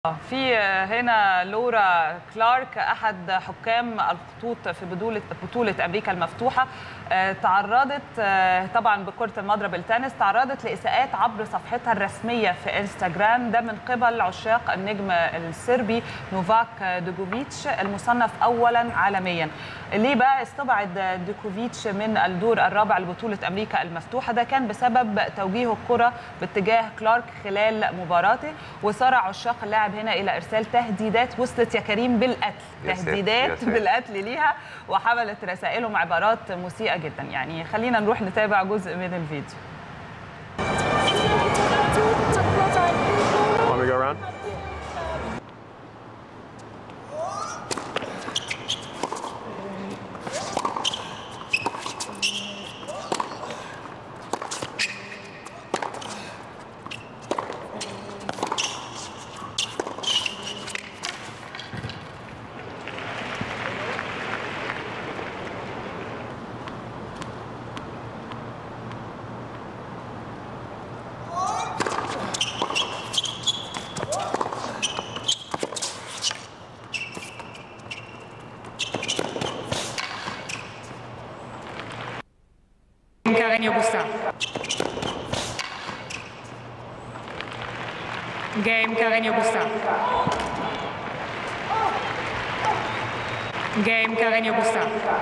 في هنا لورا كلارك احد حكام الخطوط في بطوله بطوله امريكا المفتوحه تعرضت طبعا بكره المضرب التنس تعرضت لاساءات عبر صفحتها الرسميه في انستغرام ده من قبل عشاق النجم الصربي نوفاك دوجوفيتش المصنف اولا عالميا ليه بقى استبعد دوكوفيتش من الدور الرابع لبطوله امريكا المفتوحه ده كان بسبب توجيه الكره باتجاه كلارك خلال مباراته وصار عشاق اللاعب هنا الى ارسال تهديدات وصلت يا كريم بالقتل يا ساتر، تهديدات يا ساتر. بالقتل ليها وحملت رسائلهم عبارات مسيئه جدا يعني خلينا نروح نتابع جزء من الفيديو Want me to go around? Carreño Busta. Game Carreño Busta. Game Carreño Busta.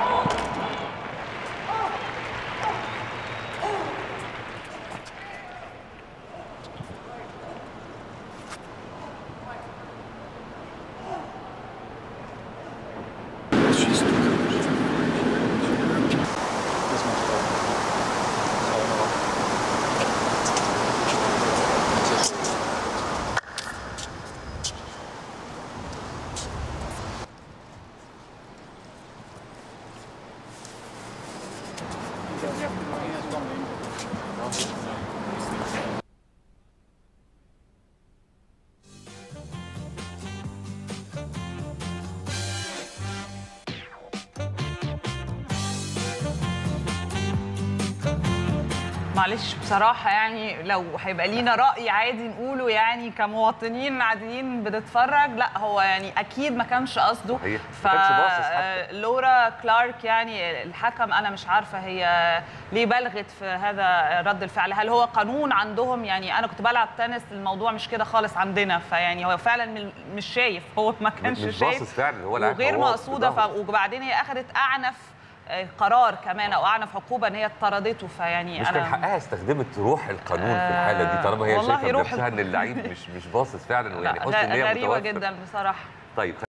معلش بصراحة يعني لو هيبقى لينا رأي عادي نقوله يعني كمواطنين عاديين بنتفرج لا هو يعني أكيد ما كانش قصده صحيح. ما كانش باصص حتى. لورا كلارك يعني الحكم أنا مش عارفة هي ليه بلغت في هذا رد الفعل هل هو قانون عندهم يعني أنا كنت بلعب تنس الموضوع مش كده خالص عندنا فيعني هو فعلا من- مش شايف هو ما كانش مش شايف باصص فعلا، هو لا- وغير هو مقصودة ف... بظهره. وبعدين هي أخذت أعنف آه، قرار كمان او اعنف عقوبه ان هي طردته فيعني مش انا كان حقها استخدمت روح القانون في الحاله دي طالما هي والله شايفه روح بنفسها ان اللعيب مش مش باصص فعلا لا يعني حسن ان غ- هي غريبه متوفر جدا بصراحه طيب